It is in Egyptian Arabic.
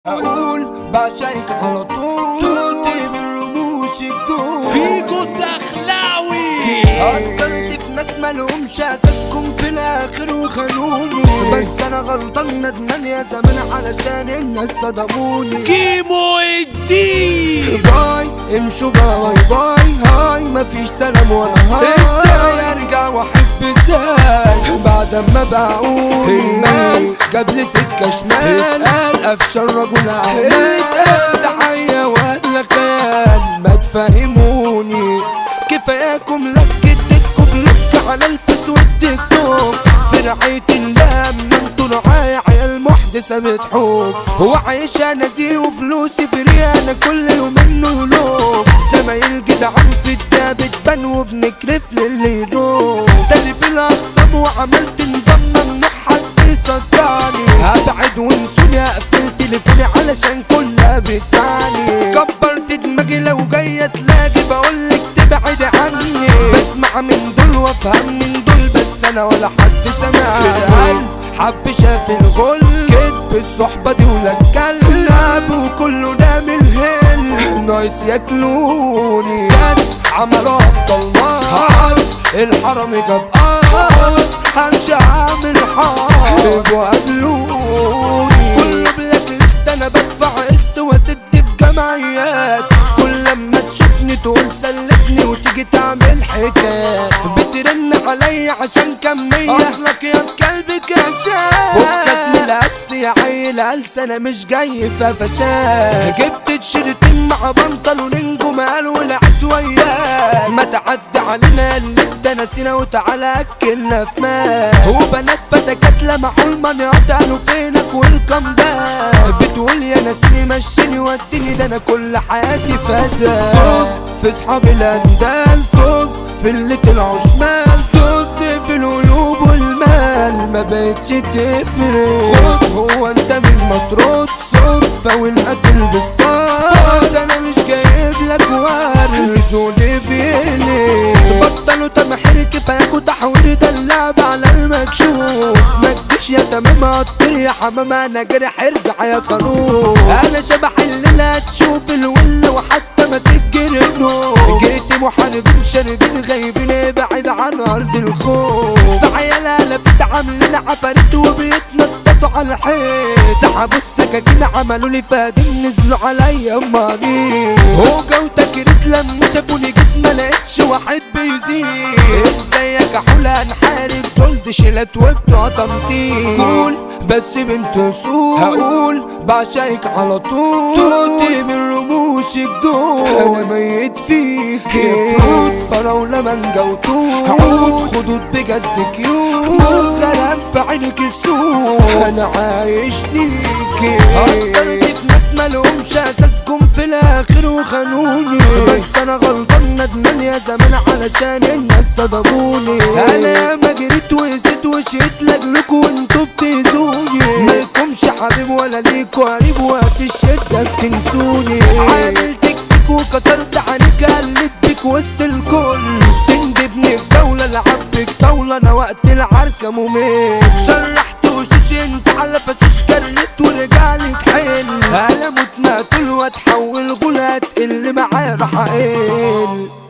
اقول بعشقك على طول توتي من رموش الدول فيجو الدخلاوي قدرت في ناس مالهمش اساسكم في الاخر وخانوني بس انا غلطان ندمان يا زمان علشان الناس صدموني كيمو الدين باي امشوا باي باي هاي مفيش سلام ولا هاي ازاي ارجع واحب ازاي بعد ما بقول المال جاب لي سكه شمال قال افشل رجل اعمال تحيه ولا كان ما تفهموني كفاياكم لكتكم بلك على الفيس والتيك توك في رعاية الله من انتوا رعاية عيال محدثة بتحوك هو عايشة نزيه وفلوسي فري انا كل يوم منه يلوم سمايل جدعان في الدا بتبان وبنكرف للي يروح تاني في الاقسام وعملت نظام ممنوع حد يصدعني هبعد وانسوني اقفل تليفوني علشان كلها بتعني كبرت دماغي لو جاية تلاقي بقولك تبعد عني بسمع من دول وافهم من دول بس انا ولا حد سمعني حب شاف الغل كدب الصحبة دي ولا الكلب وكله ده من الهل نايس ياكلوني بس عملوا عبد الله حاس الحرم جاب قاس همشي عامل حاس وقابلوني كله بلاك ليست انا بدفع قسط واسد في جمعيات كل لما تشوفني تقول سلفني وتيجي تعمل حكايات بترن عليا عشان كمية اصلك يا كلب كشاف فكك من القس يا عيل قلس انا مش جاي في فشاف جبت تيشيرتين مع بنطلونين جمال ولعت وياه ما تعدي علينا اللي انت نسينا وتعالى اكلنا في مال وبنات فتكات لمحوا المنيات قالوا فينك والكم ده بتقول يا ناسيني مشيني وديني ده انا كل حياتي فدا طز في صحاب الاندال طز في اللي طلعوا شمال طز في القلوب والمال ما بقتش تفرق خد هو انت من مطرود صدفة والقتل بسطات انا مش جايب لك ورد زولي بيلي بطلوا تمحير كفاياكوا تحوير ده اللعب على المكشوف ما تجيش يا تمام قطر يا حمام انا جرح ارجع يا قانون انا شبح الليلة هتشوف الول وحتى ماسك جرنو جيت محاربين شاربين غايبين ابعد عن ارض الخوف في عيالها لفت عاملين عفاريت وبيتنططوا على الحيط سحبوا السكاكين عملوا لي فادين نزلوا عليا مريض هوجة وتكريت لما شافوني جيت ما لقيتش واحد بيزيد ازيك يا حوله هنحارب دول دي شيلات وبتوع تنطيط قول بس بنت سوق هقول بعشقك على طول توتي من رموشك دول انا ميت فيك يا فروت فراولة مانجا وتوت عود خدود بجد كيوت موت غرام في عينك السوق انا عايش ليكي قدرت في ناس مالهمش اساسكم في الاخر وخانوني بس انا غلطان ندمان يا زمان علشان الناس صدموني انا ياما جريت وقسيت وشيت لاجلكوا وانتوا بتأذوني مالكمش حبيب ولا ليكوا قريب وقت الشدة بتنسوني عامل تكتيك وكسرت عنيك قلت بيك وسط الكل تندبني في دولة لعبك طاولة انا وقت العركة ممل شرحت وشوش انت على فشوش كرنت ورجعلي تحل انا موت مقتول واتحول غلات اللي معايا راح اقل